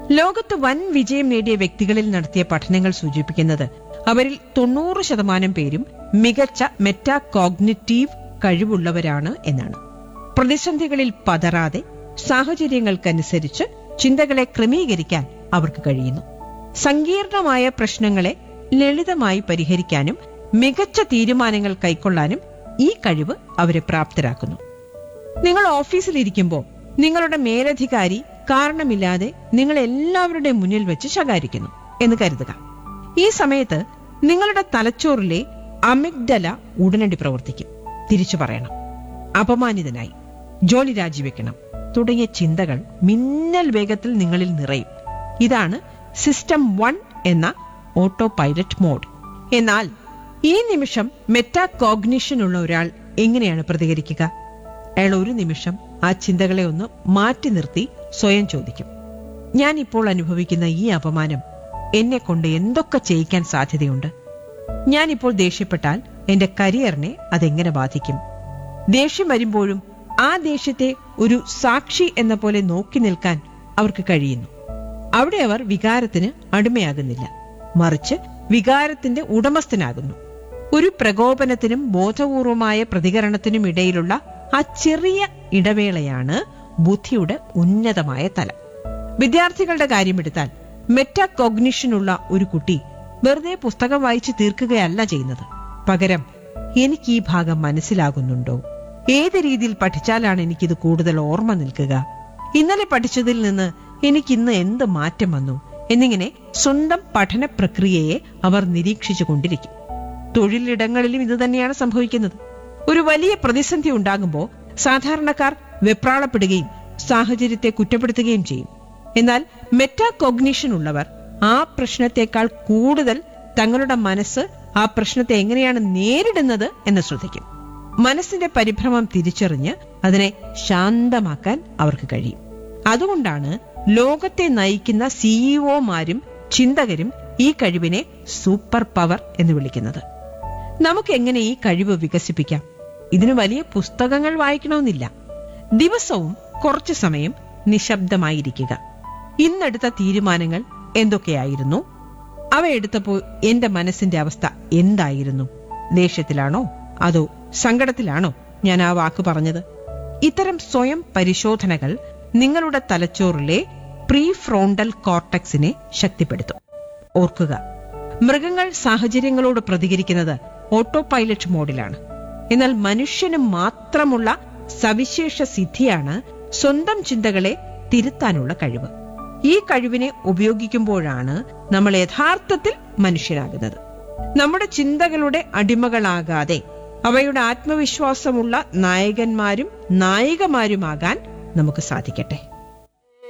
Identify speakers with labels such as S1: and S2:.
S1: ലോകത്ത് വൻ വിജയം നേടിയ വ്യക്തികളിൽ നടത്തിയ പഠനങ്ങൾ സൂചിപ്പിക്കുന്നത് അവരിൽ തൊണ്ണൂറ് ശതമാനം പേരും മികച്ച മെറ്റാകോഗ്നിറ്റീവ് കഴിവുള്ളവരാണ് എന്നാണ് പ്രതിസന്ധികളിൽ പതറാതെ സാഹചര്യങ്ങൾക്കനുസരിച്ച് ചിന്തകളെ ക്രമീകരിക്കാൻ അവർക്ക് കഴിയുന്നു സങ്കീർണമായ പ്രശ്നങ്ങളെ ലളിതമായി പരിഹരിക്കാനും മികച്ച തീരുമാനങ്ങൾ കൈക്കൊള്ളാനും ഈ കഴിവ് അവരെ പ്രാപ്തരാക്കുന്നു നിങ്ങൾ ഓഫീസിലിരിക്കുമ്പോൾ നിങ്ങളുടെ മേലധികാരി കാരണമില്ലാതെ നിങ്ങൾ എല്ലാവരുടെയും മുന്നിൽ വെച്ച് ശകാരിക്കുന്നു എന്ന് കരുതുക ഈ സമയത്ത് നിങ്ങളുടെ തലച്ചോറിലെ അമിഗ്ഡല ഉടനടി പ്രവർത്തിക്കും തിരിച്ചു പറയണം അപമാനിതനായി ജോലി രാജിവെക്കണം തുടങ്ങിയ ചിന്തകൾ മിന്നൽ വേഗത്തിൽ നിങ്ങളിൽ നിറയും ഇതാണ് സിസ്റ്റം വൺ എന്ന ഓട്ടോ പൈലറ്റ് മോഡ് എന്നാൽ ഈ നിമിഷം മെറ്റാകോഗ്നിഷൻ ഉള്ള ഒരാൾ എങ്ങനെയാണ് പ്രതികരിക്കുക അയാൾ ഒരു നിമിഷം ആ ചിന്തകളെ ഒന്ന് മാറ്റി നിർത്തി സ്വയം ചോദിക്കും ഞാൻ ഇപ്പോൾ അനുഭവിക്കുന്ന ഈ അപമാനം എന്നെ കൊണ്ട് എന്തൊക്കെ ചെയ്യിക്കാൻ സാധ്യതയുണ്ട് ഞാനിപ്പോൾ ദേഷ്യപ്പെട്ടാൽ എന്റെ കരിയറിനെ അതെങ്ങനെ ബാധിക്കും ദേഷ്യം വരുമ്പോഴും ആ ദേഷ്യത്തെ ഒരു സാക്ഷി എന്ന പോലെ നോക്കി നിൽക്കാൻ അവർക്ക് കഴിയുന്നു അവിടെ അവർ വികാരത്തിന് അടിമയാകുന്നില്ല മറിച്ച് വികാരത്തിന്റെ ഉടമസ്ഥനാകുന്നു ഒരു പ്രകോപനത്തിനും ബോധപൂർവമായ പ്രതികരണത്തിനും ഇടയിലുള്ള ആ ചെറിയ ഇടവേളയാണ് ബുദ്ധിയുടെ ഉന്നതമായ തലം വിദ്യാർത്ഥികളുടെ കാര്യമെടുത്താൽ മെറ്റാകോഗ്നിഷനുള്ള ഒരു കുട്ടി വെറുതെ പുസ്തകം വായിച്ച് തീർക്കുകയല്ല ചെയ്യുന്നത് പകരം എനിക്ക് ഈ ഭാഗം മനസ്സിലാകുന്നുണ്ടോ ഏത് രീതിയിൽ പഠിച്ചാലാണ് എനിക്കിത് കൂടുതൽ ഓർമ്മ നിൽക്കുക ഇന്നലെ പഠിച്ചതിൽ നിന്ന് എനിക്കിന്ന് എന്ത് മാറ്റം വന്നു എന്നിങ്ങനെ സ്വന്തം പഠന പ്രക്രിയയെ അവർ നിരീക്ഷിച്ചു കൊണ്ടിരിക്കും തൊഴിലിടങ്ങളിലും ഇത് തന്നെയാണ് സംഭവിക്കുന്നത് ഒരു വലിയ പ്രതിസന്ധി ഉണ്ടാകുമ്പോൾ സാധാരണക്കാർ വെപ്രാളപ്പെടുകയും സാഹചര്യത്തെ കുറ്റപ്പെടുത്തുകയും ചെയ്യും എന്നാൽ മെറ്റാകോഗ്നിഷൻ ഉള്ളവർ ആ പ്രശ്നത്തെക്കാൾ കൂടുതൽ തങ്ങളുടെ മനസ്സ് ആ പ്രശ്നത്തെ എങ്ങനെയാണ് നേരിടുന്നത് എന്ന് ശ്രദ്ധിക്കും മനസ്സിന്റെ പരിഭ്രമം തിരിച്ചറിഞ്ഞ് അതിനെ ശാന്തമാക്കാൻ അവർക്ക് കഴിയും അതുകൊണ്ടാണ് ലോകത്തെ നയിക്കുന്ന സിഇഒമാരും ചിന്തകരും ഈ കഴിവിനെ സൂപ്പർ പവർ എന്ന് വിളിക്കുന്നത് നമുക്ക് എങ്ങനെ ഈ കഴിവ് വികസിപ്പിക്കാം ഇതിന് വലിയ പുസ്തകങ്ങൾ വായിക്കണമെന്നില്ല ദിവസവും കുറച്ചു സമയം നിശബ്ദമായിരിക്കുക ഇന്നെടുത്ത തീരുമാനങ്ങൾ എന്തൊക്കെയായിരുന്നു അവ എടുത്തപ്പോൾ എന്റെ മനസ്സിന്റെ അവസ്ഥ എന്തായിരുന്നു ദേഷ്യത്തിലാണോ അതോ സങ്കടത്തിലാണോ ഞാൻ ആ വാക്ക് പറഞ്ഞത് ഇത്തരം സ്വയം പരിശോധനകൾ നിങ്ങളുടെ തലച്ചോറിലെ പ്രീ ഫ്രോണ്ടൽ കോർട്ടക്സിനെ ശക്തിപ്പെടുത്തും ഓർക്കുക മൃഗങ്ങൾ സാഹചര്യങ്ങളോട് പ്രതികരിക്കുന്നത് ഓട്ടോ പൈലറ്റ് മോഡിലാണ് എന്നാൽ മനുഷ്യന് മാത്രമുള്ള സവിശേഷ സിദ്ധിയാണ് സ്വന്തം ചിന്തകളെ തിരുത്താനുള്ള കഴിവ് ഈ കഴിവിനെ ഉപയോഗിക്കുമ്പോഴാണ് നമ്മൾ യഥാർത്ഥത്തിൽ മനുഷ്യരാകുന്നത് നമ്മുടെ ചിന്തകളുടെ അടിമകളാകാതെ അവയുടെ ആത്മവിശ്വാസമുള്ള നായകന്മാരും നായികമാരുമാകാൻ നമുക്ക് സാധിക്കട്ടെ